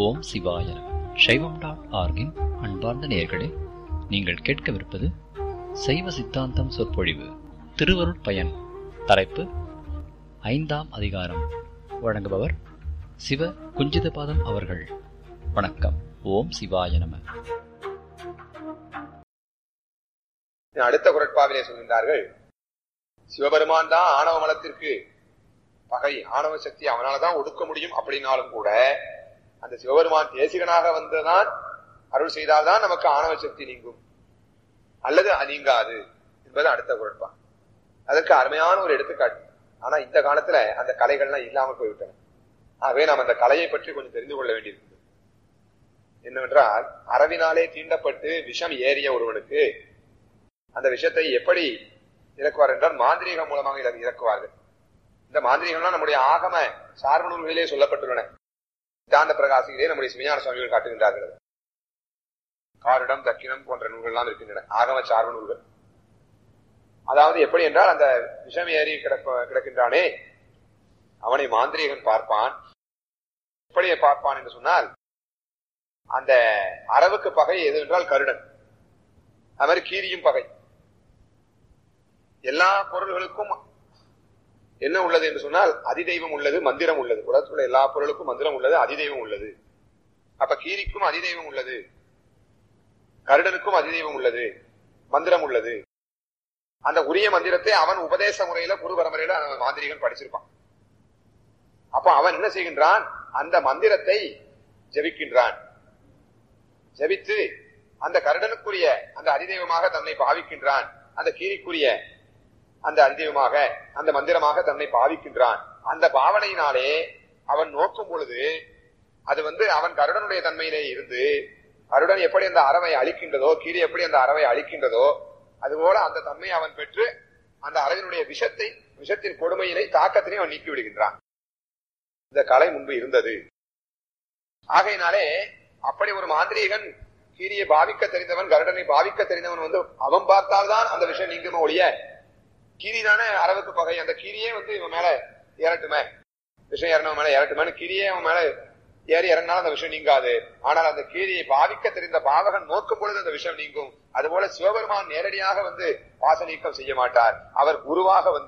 ஓம் சிவாய நம சைவம் டாட் ஆர்கின் அன்பார்ந்த நேயர்களே நீங்கள் கேட்கவிருப்பது சைவ சித்தாந்தம் சொற்பொழிவு திருவருட் பயன் தலைப்பு ஐந்தாம் அதிகாரம் வழங்குபவர் சிவ குஞ்சிதபாதம் அவர்கள் வணக்கம் ஓம் சிவாய நம அடுத்த குரட்பாவிலே சொல்கின்றார்கள் சிவபெருமான் தான் ஆணவ மலத்திற்கு பகை ஆணவ சக்தி அவனாலதான் ஒடுக்க முடியும் அப்படின்னாலும் கூட அந்த சிவபெருமான் தேசிகனாக வந்ததான் அருள் செய்தால்தான் நமக்கு ஆணவ சக்தி நீங்கும் அல்லது அது நீங்காது என்பது அடுத்த குரட்பா அதற்கு அருமையான ஒரு எடுத்துக்காட்டு ஆனா இந்த காலத்துல அந்த கலைகள்லாம் இல்லாமல் போய்விட்டன ஆகவே நாம் அந்த கலையை பற்றி கொஞ்சம் தெரிந்து கொள்ள வேண்டியிருக்கிறது என்னவென்றால் அரவினாலே தீண்டப்பட்டு விஷம் ஏறிய ஒருவனுக்கு அந்த விஷத்தை எப்படி இறக்குவார் என்றால் மாந்திரீகம் மூலமாக இறக்குவார்கள் இந்த மாந்திரிகம்லாம் நம்முடைய ஆகம சார்பு நூல்களிலே சொல்லப்பட்டுள்ளன சித்தாந்த பிரகாசிகளே நம்முடைய சிவஞான சுவாமிகள் காட்டுகின்றார்கள் காரிடம் தக்கினம் போன்ற நூல்கள்லாம் இருக்கின்றன ஆகம சார்பு நூல்கள் அதாவது எப்படி என்றால் அந்த விஷம் ஏறி கிடப்ப கிடக்கின்றானே அவனை மாந்திரீகன் பார்ப்பான் எப்படி பார்ப்பான் என்று சொன்னால் அந்த அரவுக்கு பகை எது என்றால் கருடன் அது மாதிரி கீரியும் பகை எல்லா பொருள்களுக்கும் என்ன உள்ளது என்று சொன்னால் அதிதெய்வம் உள்ளது மந்திரம் உள்ளது உலகத்துள்ள எல்லா பொருளுக்கும் மந்திரம் உள்ளது அதிதெய்வம் உள்ளது அப்ப கீரிக்கும் அதிதெய்வம் உள்ளது கருடனுக்கும் அதிதெய்வம் உள்ளது மந்திரம் உள்ளது அந்த உரிய மந்திரத்தை அவன் உபதேச முறையில குரு பரம்பரையில மாந்திரிகன் படிச்சிருப்பான் அப்ப அவன் என்ன செய்கின்றான் அந்த மந்திரத்தை ஜபிக்கின்றான் ஜபித்து அந்த கருடனுக்குரிய அந்த அதிதெய்வமாக தன்னை பாவிக்கின்றான் அந்த கீரிக்குரிய அந்த அதிதெய்வமாக அந்த மந்திரமாக தன்னை பாவிக்கின்றான் அந்த பாவனையினாலே அவன் நோக்கும் பொழுது அது வந்து அவன் கருடனுடைய தன்மையிலே இருந்து கருடன் எப்படி அந்த அறவை அழிக்கின்றதோ கீரி எப்படி அந்த அறவை அழிக்கின்றதோ அதுபோல அந்த தன்மையை அவன் பெற்று அந்த அரவினுடைய விஷத்தை விஷத்தின் கொடுமையினை தாக்கத்தினை அவன் நீக்கி விடுகின்றான் இந்த கலை முன்பு இருந்தது ஆகையினாலே அப்படி ஒரு மாந்திரீகன் கீரியை பாவிக்க தெரிந்தவன் கருடனை பாவிக்க தெரிந்தவன் வந்து அவன் பார்த்தால்தான் அந்த விஷயம் நீங்குமே ஒழிய கீரி தானே அரவுக்கு பகை அந்த கீரியே வந்து இவன் மேல ஏறட்டுமே விஷயம் ஏறணும் மேல ஏறட்டுமே கீரியே அவன் மேல ஏறி இறங்கினாலும் அந்த விஷயம் நீங்காது ஆனால் அந்த கீரியை பாவிக்க தெரிந்த பாவகன் நோக்கும் பொழுது அந்த விஷயம் நீங்கும் அதுபோல சிவபெருமான் நேரடியாக வந்து பாச நீக்கம் செய்ய மாட்டார் அவர் குருவாக வந்து